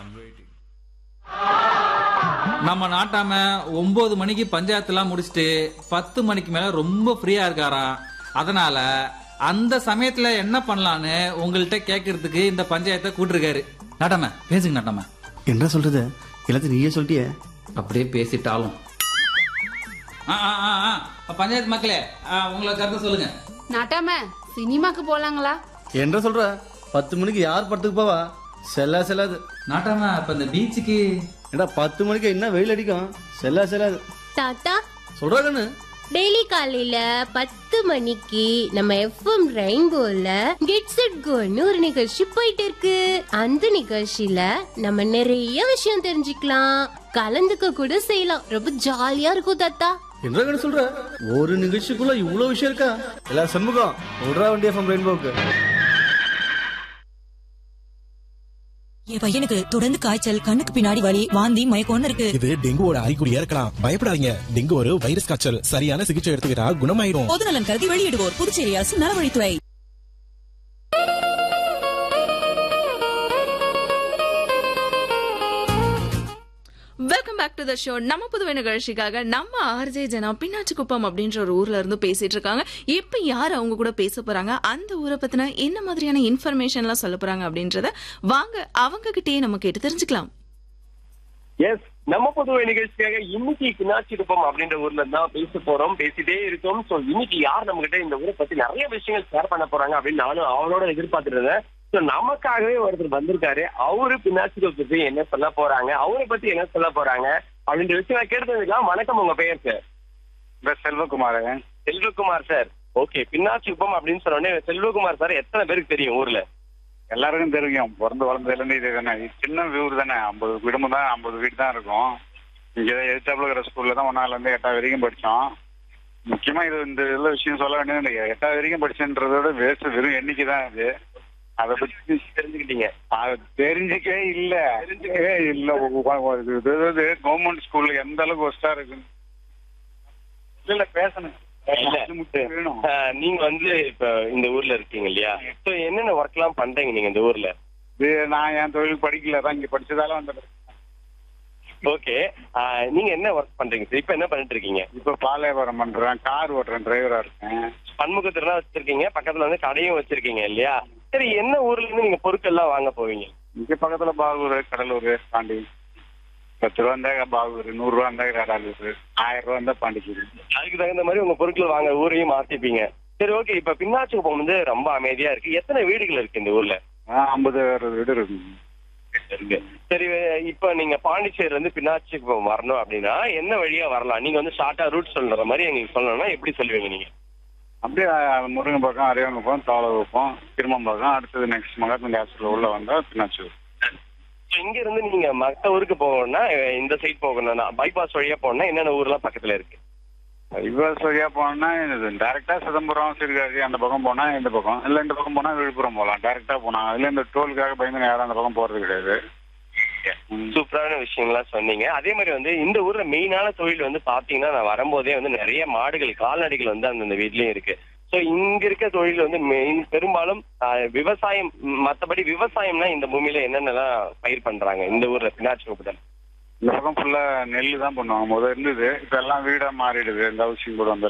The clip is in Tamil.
நம்ம நாட்டாம ஒன்பது மணிக்கு பஞ்சாயத்துலாம் முடிச்சுட்டு பத்து மணிக்கு மேல ரொம்ப ஃப்ரீயா இருக்காராம் அதனால அந்த சமயத்துல என்ன பண்ணலான்னு உங்கள்கிட்ட கேட்கறதுக்கு இந்த பஞ்சாயத்தை கூட்டிருக்காரு நாட்டாம பேசுங்க நாட்டாம என்ன சொல்றது எல்லாத்தையும் நீயே சொல்லிட்டியே அப்படியே பேசிட்டாலும் ஆ, ஆ, ஆ, ஆ. பஞ்சாயத்து மக்களே ஆ, உங்களை கருத்து சொல்லுங்க நாட்டாம சினிமாக்கு போலாங்களா என்ன சொல்ற பத்து மணிக்கு யார் படத்துக்கு போவா செல்லா செல்லாது நாட்டாம அப்ப இந்த பீச்சுக்கு ஏடா பத்து மணிக்கு என்ன வெயில் அடிக்கும் செல்லா செல்லாது தாத்தா சொல்றா கண்ணு டெய்லி காலையில பத்து மணிக்கு நம்ம எஃப்எம் ரெயின்போல கெட்ஸ் இட் கோன்னு ஒரு நிகழ்ச்சி போயிட்டு இருக்கு அந்த நிகழ்ச்சியில நம்ம நிறைய விஷயம் தெரிஞ்சுக்கலாம் கலந்துக்க கூட செய்யலாம் ரொம்ப ஜாலியா இருக்கும் தாத்தா என்ன கண்ணு சொல்ற ஒரு நிகழ்ச்சிக்குள்ள இவ்வளவு விஷயம் இருக்கா எல்லா சண்முகம் விடுறா வண்டி எஃப்எம் ரெயின்போக்கு என் பையனுக்கு தொடர்ந்து காய்ச்சல் கண்ணுக்கு பின்னாடி வலி வாந்தி மயக்கம்னு இருக்கு இது டெங்குவோட அறிகுறியா இருக்கலாம் பயப்படாதீங்க டெங்கு ஒரு வைரஸ் காய்ச்சல் சரியான சிகிச்சை எடுத்துக்கிட்டா குணமாயிரும் பொதுநலன் கருதி வெளியிடுவோர் புதுச்சேரி அரசு நலவழித்துறை welcome back to the show நம்ம புதுவை நிகழ்ச்சிக்காக நம்ம ஆர்ஜே ஜனா பின்னாச்சி குப்பம் அப்படின்ற ஒரு ஊர்ல இருந்து பேசிட்டு இருக்காங்க இப்ப யார் அவங்க கூட பேச போறாங்க அந்த ஊரை பத்தின என்ன மாதிரியான இன்ஃபர்மேஷன்லாம் சொல்ல போறாங்க அப்படின்றத வாங்க அவங்க கிட்டயே நம்ம கேட்டு தெரிஞ்சுக்கலாம் எஸ் நம்ம புதுவை நிகழ்ச்சிக்காக இன்னைக்கு கிணாச்சிருப்பம் அப்படின்ற ஊர்ல தான் பேச போறோம் பேசிட்டே இருக்கோம் சோ இன்னைக்கு யார் நம்ம கிட்ட இந்த ஊரை பத்தி நிறைய விஷயங்கள் ஷேர் பண்ண போறாங்க அப்படின்னு நானும் அவளோட எதிர்பார்த்துட்டு இருந்தேன் சோ நமக்காகவே ஒருத்தர் வந்திருக்காரு அவரு பின்னாச்சிகள் பத்தி என்ன சொல்ல போறாங்க அவரை பத்தி என்ன சொல்ல போறாங்க அப்படின்ற விஷயம் நான் கேட்டு தெரிஞ்சுக்கலாம் வணக்கம் உங்க பெயர் sir Selvakumar Selvakumar sir okay Pinnachikuppam அப்படின்னு சொன்ன உடனே செல்வகுமார் சார் எத்தனை பேருக்கு தெரியும் ஊர்ல எல்லாருக்கும் தெரியும் பிறந்து வளர்ந்ததுல இருந்து இது தானே இது சின்ன ஊர் தானே ஐம்பது குடும்பம் தான் ஐம்பது வீடு தான் இருக்கும் இங்க எழுத்தாப்புல இருக்கிற ஸ்கூல்ல தான் ஒன்னால இருந்து எட்டாவது வரைக்கும் படிச்சோம் முக்கியமா இது இந்த இதுல விஷயம் சொல்ல வேண்டியது இந்த எட்டாவது வரைக்கும் படிச்சன்றதோட வேஸ்ட் வெறும் எண்ணிக்கை தான் இது அதை பத்தி தெரிஞ்சுக்கிட்டீங்க அது தெரிஞ்சுக்கவே இல்ல தெரிஞ்சுக்கவே இல்ல கவர்மெண்ட் ஸ்கூல்ல எந்த அளவுக்கு ஒஸ்டா இருக்கு இல்ல இல்ல பேசணும் இல்ல. இது மட்டும் வேணும் ஆஹ், நீங்க வந்து இப்ப இந்த ஊர்ல இருக்கீங்க இல்லையா சோ என்னென்ன ஒர்க் எல்லாம் பண்றீங்க நீங்க இந்த ஊர்ல இது நான் என் தொழில் படிக்கல தான் இங்க படிச்சதால வந்துட்டேன் ஓகே நீங்க என்ன ஒர்க் பண்றீங்க சார் இப்ப என்ன பண்ணிட்டு இருக்கீங்க இப்ப பால் வியாபாரம் பண்றேன் கார் ஓட்டுறேன் டிரைவரா இருக்கேன் பன்முகத்துல வச்சிருக்கீங்க பக்கத்துல வந்து கடையும் வச்சிருக்கீங்க இல்லையா சரி என்ன ஊர்ல இருந்து நீங்க பொருட்கள் எல்லாம் வாங்க போவீங்க இங்க பக்கத்துல பாகூர் கடலூர் பாண்டி பத்து ரூபா இருந்தா பாகூர் நூறு ரூபா இருந்தா கடலூர் ஆயிரம் ரூபா இருந்தா பாண்டிச்சேரி அதுக்கு தகுந்த மாதிரி உங்க பொருட்கள் வாங்க ஊரையும் மாத்திப்பீங்க சரி ஓகே இப்ப பின்னாச்சி குப்பம் வந்து ரொம்ப அமைதியா இருக்கு எத்தனை வீடுகள் இருக்கு இந்த ஊர்ல ஐம்பது அறுபது வீடு இருக்கும் இருக்கு சரி இப்ப நீங்க பாண்டிச்சேரில இருந்து பின்னாச்சி குப்பம் வரணும் அப்படின்னா என்ன வழியா வரலாம் நீங்க வந்து ஷார்ட்டா ரூட் சொல்ற மாதிரி எங்களுக்கு சொல்லணும்னா எப்படி சொல்லுவீங்க நீங்க அப்படியே முருங்கை பக்கம் அரியவங்க பக்கம் தோலை வைப்போம் திருமம் பக்கம் அடுத்தது நெக்ஸ்ட் மகாத்மா ஹாஸ்பிட்டல் உள்ள வந்தா பின்னாச்சூர் So, இங்க இருந்து நீங்க மத்த ஊருக்கு போகணும்னா இந்த சைட் போகணும்னா பைபாஸ் வழியா போகணும்னா என்னென்ன ஊர்லாம் பக்கத்துல இருக்கு ரிவர்ஸ் வழியா போனோம்னா டைரக்டா சிதம்பரம் சிறுகாசி அந்த பக்கம் போனா இந்த பக்கம் இல்ல இந்த பக்கம் போனா விழுப்புரம் போகலாம் டைரக்டா போனா அதுல இந்த டோலுக்காக பயந்து யாரும் அந்த பக்கம் போறது கிடையாது ம். சூப்பரான விஷயங்கள்லாம் சொன்னீங்க அதே மாதிரி வந்து இந்த ஊர்ல மெயினான தொழில் வந்து பாத்தீங்கன்னா நான் வரும்போதே வந்து நிறைய மாடுகள் கால்நடைகள் வந்து அந்தந்த வீட்லயும் இருக்கு சோ இங்க இருக்க தொழில் வந்து மெயின் பெரும்பாலும் ஆஹ், விவசாயம் ம், மத்தபடி விவசாயம்னா இந்த பூமியில என்னென்னலாம் பயிர் பண்றாங்க இந்த ஊர்ல பினாட்சி முப்பதல் இந்த பக்கம் ஃபுல்லா நெல்லு தான் பண்ணுவாங்க முதல்ல இருந்தது இப்ப எல்லாம் வீடா மாறிடுது இந்த ஹவுசிங் போர்டு வந்த